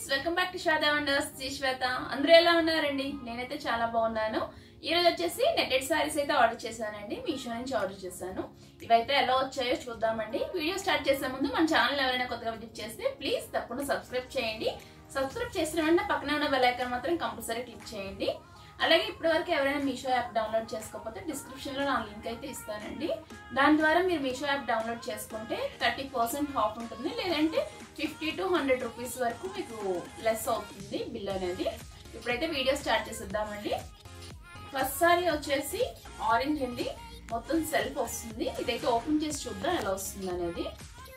welcome back to Shweta wonders Shri Shweta అందరూ ఎలా ఉన్నారండి నేనైతే చాలా బాగున్నాను ఈ రోజు వచ్చేసి నెట్టెడ్ సారీస్ అయితే ఆర్డర్ చేశానండి మీషో నుంచి ఆర్డర్ చేశాను ఇవైతే ఎలా వచ్చాయో చూద్దామండి వీడియో స్టార్ట్ చేసే ముందు మన ఛానల్ ఎవరైనా కొత్తగా విజిట్ చేస్తే ప్లీజ్ తప్పకుండా సబ్స్క్రైబ్ చేయండి సబ్స్క్రైబ్ చేసిన వెంటనే పక్కనే ఉన్న బెల్ ఐకాన్ మాత్రం కంపల్సరీ క్లిక్ చేయండి అలాగే ఇప్పటివరకు ఎవరైనా మీషో యాప్ డౌన్లోడ్ చేసుకోకపోతే డిస్క్రిప్షన్లో నా లింక్ అయితే ఇస్తానండి దాని ద్వారా మీరు మీషో యాప్ డౌన్లోడ్ చేసుకుంటే థర్టీ పర్సెంట్ ఆఫ్ ఉంటుంది లేదంటే ఫిఫ్టీ టు హండ్రెడ్ రూపీస్ వరకు మీకు లెస్ అవుతుంది బిల్ అనేది ఇప్పుడైతే వీడియో స్టార్ట్ చేసేద్దామండి ఫస్ట్ సారీ వచ్చేసి ఆరెంజ్ అండి మొత్తం సెల్ఫ్ వస్తుంది ఇదైతే ఓపెన్ చేసి చూద్దాం ఎలా వస్తుంది అనేది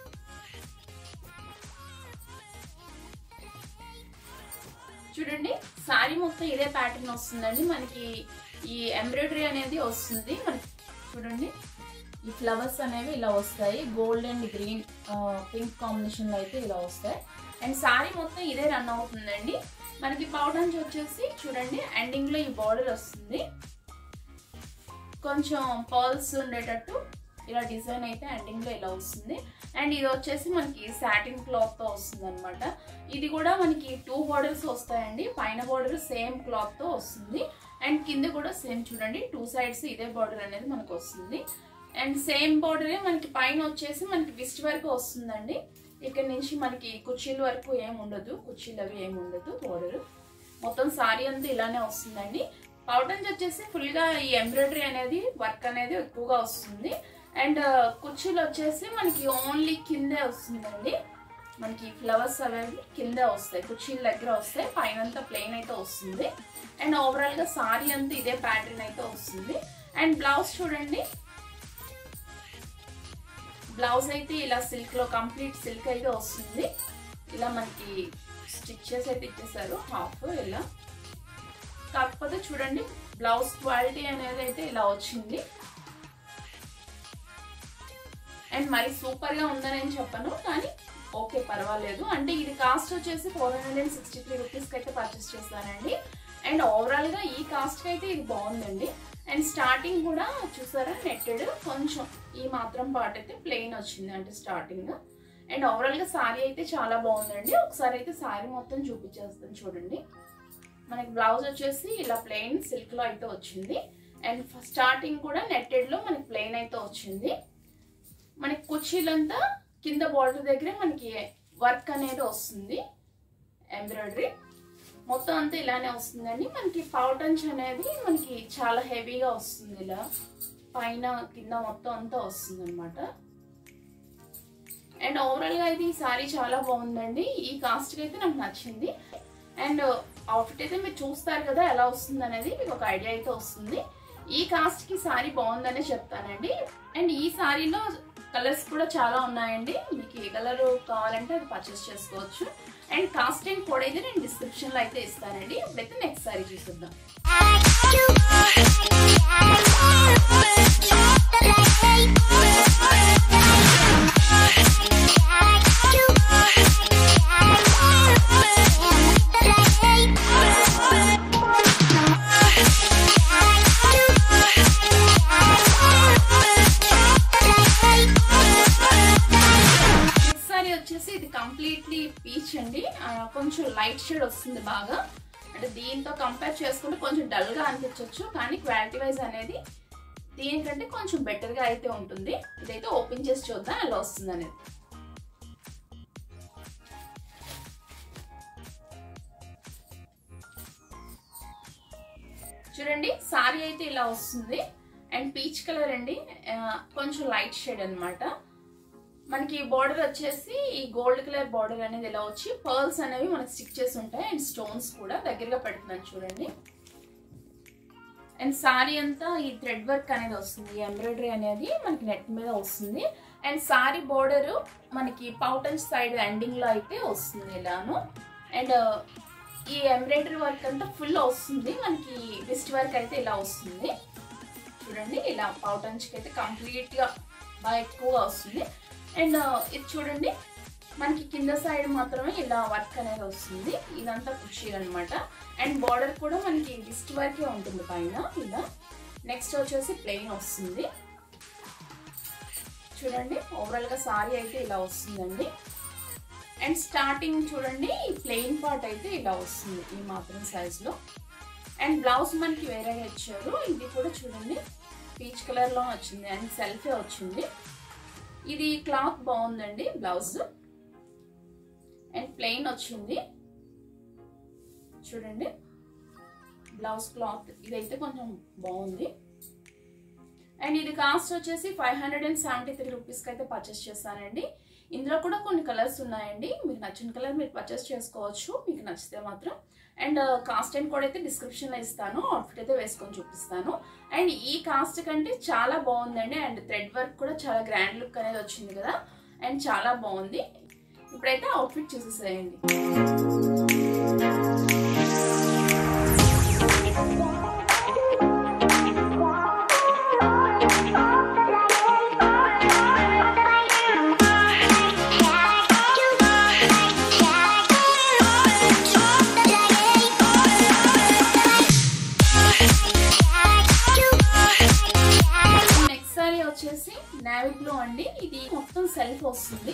చూడండి సారీ మొత్తం ఇదే ప్యాటర్న్ వస్తుందండి మనకి ఈ ఎంబ్రాయిడరీ అనేది వస్తుంది మనకి చూడండి ఈ ఫ్లవర్స్ అనేవి ఇలా వస్తాయి గోల్డ్ అండ్ గ్రీన్ పింక్ కాంబినేషన్లో అయితే ఇలా వస్తాయి అండ్ సారీ మొత్తం ఇదే రన్ అవుతుందండి మనకి పౌడర్స్ వచ్చేసి చూడండి ఎండింగ్లో ఈ బార్డర్ వస్తుంది కొంచెం పర్ల్స్ ఉండేటట్టు ఇలా డిజైన్ అయితే ఎండింగ్లో ఇలా వస్తుంది అండ్ ఇది వచ్చేసి మనకి సాటిన్ క్లాత్తో వస్తుంది అనమాట ఇది కూడా మనకి టూ బార్డర్స్ వస్తాయండి పైన బార్డర్ సేమ్ క్లాత్తో వస్తుంది అండ్ కింద కూడా సేమ్ చూడండి టూ సైడ్స్ ఇదే బార్డర్ అనేది మనకు వస్తుంది అండ్ సేమ్ బార్డరే మనకి పైన వచ్చేసి మనకి విస్ట్ వరకు వస్తుందండి ఇక్కడ నుంచి మనకి కుర్చీల వరకు ఏం ఉండదు కుర్చీలు అవి ఏమి ఉండదు బార్డర్ మొత్తం సారీ అంతా ఇలానే వస్తుందండి పౌటన్స్ వచ్చేసి ఫుల్గా ఈ ఎంబ్రాయిడరీ అనేది వర్క్ అనేది ఎక్కువగా వస్తుంది అండ్ కుర్చీలు వచ్చేసి మనకి ఓన్లీ కిందే వస్తుందండి మనకి ఫ్లవర్స్ అనేవి కిందే వస్తాయి కుర్చీల దగ్గర వస్తాయి పైన అంతా ప్లెయిన్ అయితే వస్తుంది అండ్ ఓవరాల్గా సారీ అంతా ఇదే ప్యాటర్న్ అయితే వస్తుంది అండ్ బ్లౌజ్ చూడండి బ్లౌజ్ అయితే ఇలా సిల్క్ లో కంప్లీట్ సిల్క్ అయితే వస్తుంది ఇలా మనకి స్టిచ్చెస్ అయితే ఇచ్చేసారు హాఫ్ ఇలా కాకపోతే చూడండి బ్లౌజ్ క్వాలిటీ అనేది అయితే ఇలా వచ్చింది అండ్ మరి సూపర్ గా ఉందని నేను చెప్పను కానీ ఓకే పర్వాలేదు అంటే ఇది కాస్ట్ వచ్చేసి four hundred and sixty three రూపీస్కి అయితే పర్చేస్ చేస్తానండి అండ్ ఓవరాల్ గా ఈ కాస్ట్ కి అయితే ఇది బాగుందండి అండ్ స్టార్టింగ్ కూడా చూసారా నెట్టెడ్ కొంచెం ఈ మాత్రం పార్ట్ అయితే ప్లెయిన్ వచ్చింది అంటే స్టార్టింగ్ అండ్ ఓవరాల్ గా సారీ అయితే చాలా బాగుందండి ఒకసారి అయితే సారీ మొత్తం చూపించేస్తాను చూడండి మనకి బ్లౌజ్ వచ్చేసి ఇలా ప్లెయిన్ సిల్క్ లో అయితే వచ్చింది అండ్ స్టార్టింగ్ కూడా నెట్టెడ్ లో మనకి ప్లెయిన్ అయితే వచ్చింది మనకి కుర్చీలంతా కింద బార్డర్ దగ్గరే మనకి వర్క్ అనేది వస్తుంది ఎంబ్రాయిడరీ మొత్తం అంతా ఇలానే వస్తుందండి మనకి పౌటంచ్ అనేది మనకి చాలా హెవీగా వస్తుంది ఇలా పైన కింద మొత్తం అంతా వస్తుంది అనమాట అండ్ ఓవరాల్ గా అయితే ఈ సారీ చాలా బాగుందండి ఈ కాస్ట్ కి అయితే నాకు నచ్చింది అండ్ అవుట్ఫిట్ అయితే మీరు చూస్తారు కదా ఎలా వస్తుంది అనేది మీకు ఒక ఐడియా అయితే వస్తుంది ఈ కాస్ట్ కి సారీ బాగుందనే చెప్తానండి అండ్ ఈ సారీలో కలర్స్ కూడా చాలా ఉన్నాయండి మీకు ఏ కలర్ కావాలంటే అది పర్చేస్ చేసుకోవచ్చు అండ్ కాస్టింగ్ కోడ్ అయితే నేను డిస్క్రిప్షన్ లో అయితే ఇస్తానండి ఇప్పుడైతే నెక్స్ట్ సారీ చూసిద్దాం సారీ వచ్చేసి ఇది కంప్లీట్లీ పీచ్ అండి ఆ, కొంచెం లైట్ షేడ్ వస్తుంది బాగా అంటే దీంతో కంపేర్ చేసుకుంటే కొంచెం డల్ గా అనిపించవచ్చు కానీ క్వాలిటీ వైజ్ అనేది దీనికంటే కొంచెం బెటర్ గా అయితే ఉంటుంది ఇదైతే ఓపెన్ చేసి చూద్దాం ఎలా వస్తుంది అనేది చూడండి సారీ అయితే ఇలా వస్తుంది అండ్ పీచ్ కలర్ అండి ఆ, కొంచెం లైట్ షేడ్ అన్నమాట మనకి బార్డర్ వచ్చేసి ఈ గోల్డ్ కలర్ బార్డర్ అనేది ఇలా వచ్చి పర్ల్స్ అనేవి మనకి స్టిక్ చేసి ఉంటాయి అండ్ స్టోన్స్ కూడా దగ్గరగా పెడుతున్నాను చూడండి అండ్ సారీ అంతా ఈ థ్రెడ్ వర్క్ అనేది వస్తుంది ఈ ఎంబ్రాయిడరీ అనేది మనకి నెట్ మీద వస్తుంది అండ్ సారీ బార్డర్ మనకి పౌటన్ సైడ్ ఎండింగ్ లో అయితే వస్తుంది ఇలాను అండ్ ఈ ఎంబ్రాయిడరీ వర్క్ అంతా ఫుల్ వస్తుంది మనకి విస్ట్ వర్క్ అయితే ఇలా వస్తుంది చూడండి ఇలా పౌటన్స్కి అయితే కంప్లీట్ గా బాగా ఎక్కువగా వస్తుంది అండ్ ఇది చూడండి మనకి కింద సైడ్ మాత్రమే ఇలా వర్క్ అనేది వస్తుంది ఇదంతా కుర్చీ అనమాట అండ్ బార్డర్ కూడా మనకి డిస్ట్ వరకే ఉంటుంది పైన ఇలా నెక్స్ట్ వచ్చేసి ప్లెయిన్ వస్తుంది చూడండి ఓవరాల్ గా సారీ అయితే ఇలా వస్తుందండి అండ్ స్టార్టింగ్ చూడండి ఈ ప్లెయిన్ పార్ట్ అయితే ఇలా వస్తుంది ఈ మాత్రం సైజులో అండ్ బ్లౌజ్ మనకి వేరేగా ఇచ్చారు ఇది కూడా చూడండి పీచ్ కలర్లో వచ్చింది అండ్ సెల్ఫే వచ్చింది ఇది క్లాత్ బాగుందండి బ్లౌజ్ అండ్ ప్లెయిన్ వచ్చింది చూడండి బ్లౌజ్ క్లాత్ ఇదైతే కొంచెం బాగుంది అండ్ ఇది కాస్ట్ వచ్చేసి five hundred and seventy three రూపీస్కి అయితే పర్చేస్ చేస్తానండి ఇందులో కూడా కొన్ని కలర్స్ ఉన్నాయండి మీకు నచ్చిన కలర్ మీరు పర్చేస్ చేసుకోవచ్చు మీకు నచ్చితే మాత్రం అండ్ కాస్ట్ అండ్ కూడా అయితే డిస్క్రిప్షన్లో ఇస్తాను అవుట్ఫిట్ అయితే వేసుకొని చూపిస్తాను అండ్ ఈ కాస్ట్ కంటే చాలా బాగుందండి అండ్ థ్రెడ్ వర్క్ కూడా చాలా గ్రాండ్ లుక్ అనేది వచ్చింది కదా అండ్ చాలా బాగుంది ఇప్పుడైతే అవుట్ఫిట్ చూసేసేయండి నెక్స్ట్ సారీ వచ్చేసి నావీ బ్లూ అండి ఇది మొత్తం సెల్ఫ్ వస్తుంది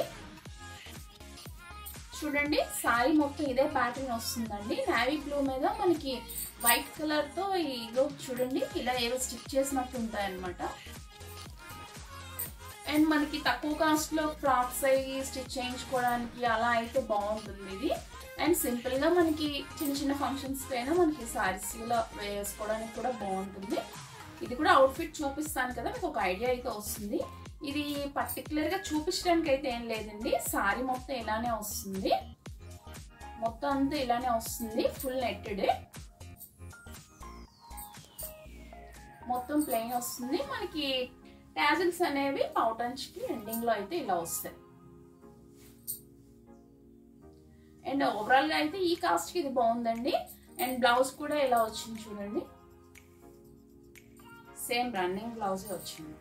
చూడండి సారీ మొత్తం ఇదే ప్యాటర్న్ వస్తుందండి నావీ బ్లూ మీద మనకి వైట్ కలర్ తో ఇదో చూడండి ఇలా ఏవో స్టిచ్ చేసినట్టు ఉంటాయి అనమాట అండ్ మనకి తక్కువ కాస్ట్ లో ఫ్రాక్స్ అయ్యి స్టిచ్ చేయించుకోవడానికి అలా అయితే బాగుంటుంది ఇది అండ్ సింపుల్ గా మనకి చిన్న చిన్న ఫంక్షన్స్ పైన మనకి సారీస్ ఇలా వేసుకోవడానికి కూడా బాగుంటుంది ఇది కూడా అవుట్ఫిట్ చూపిస్తాను కదా మీకు ఒక ఐడియా అయితే వస్తుంది ఇది పర్టికులర్ గా చూపించడానికి అయితే ఏం లేదండి సారీ మొత్తం ఇలానే వస్తుంది మొత్తం అంతా ఇలానే వస్తుంది ఫుల్ నెట్టెడ్ మొత్తం ప్లెయిన్ వస్తుంది మనకి టాజిల్స్ అనేవి పౌటంచ్కి ఎండింగ్ లో అయితే ఇలా వస్తాయి అండ్ ఓవరాల్ గా అయితే ఈ కాస్ట్ కి ఇది బాగుందండి అండ్ బ్లౌజ్ కూడా ఇలా వచ్చింది చూడండి సేమ్ రన్నింగ్ బ్లౌజే వచ్చింది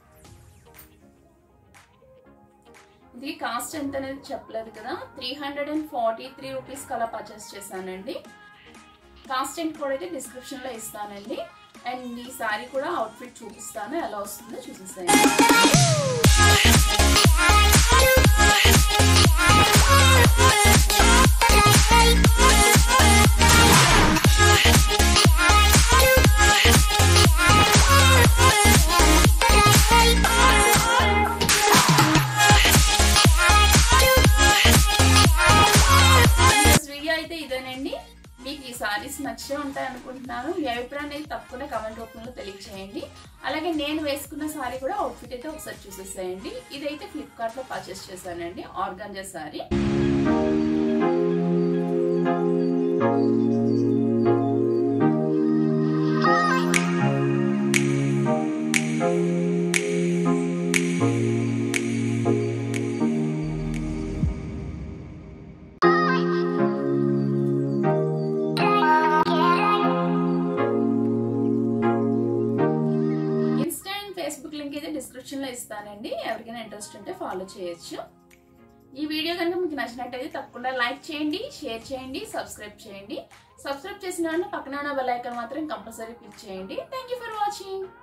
ఇది కాస్ట్ ఎంత అనేది చెప్పలేదు కదా three hundred and forty three rupees కలా పర్చేస్ చేశానండి కాస్ట్ అండ్ కూడా అయితే డిస్క్రిప్షన్లో ఇస్తానండి అండ్ ఈ సారీ కూడా అవుట్ఫిట్ చూపిస్తాను ఎలా వస్తుందో చూసేసాను వీడియో అయితే ఇదేనండి మీకు ఈ సారీస్ నచ్చే ఉంటాయి అనుకుంటున్నాను మీ అభిప్రాయం అనేది తప్పకుండా కమెంట్ రూపంలో తెలియచేయండి అలాగే నేను వేసుకున్న సారీ కూడా అవుట్ఫిట్ అయితే ఒకసారి చూసేసేయండి ఇదైతే ఫ్లిప్కార్ట్ లో పర్చేస్ చేశానండి organza sari Insta and Facebook link అయితే డిస్క్రిప్షన్ లో ఇస్తానండి ఎవరికైనా ఇంట్రెస్ట్ ఉంటే ఫాలో చేయొచ్చు ఈ వీడియో కనుక మీకు నచ్చినట్టయితే తప్పకుండా లైక్ చేయండి షేర్ చేయండి సబ్స్క్రైబ్ చేయండి సబ్స్క్రైబ్ చేసిన పక్కన బెల్ ఐకాన్ మాత్రం కంపల్సరీ క్లిక్ చేయండి థ్యాంక్ యూ ఫర్ వాచింగ్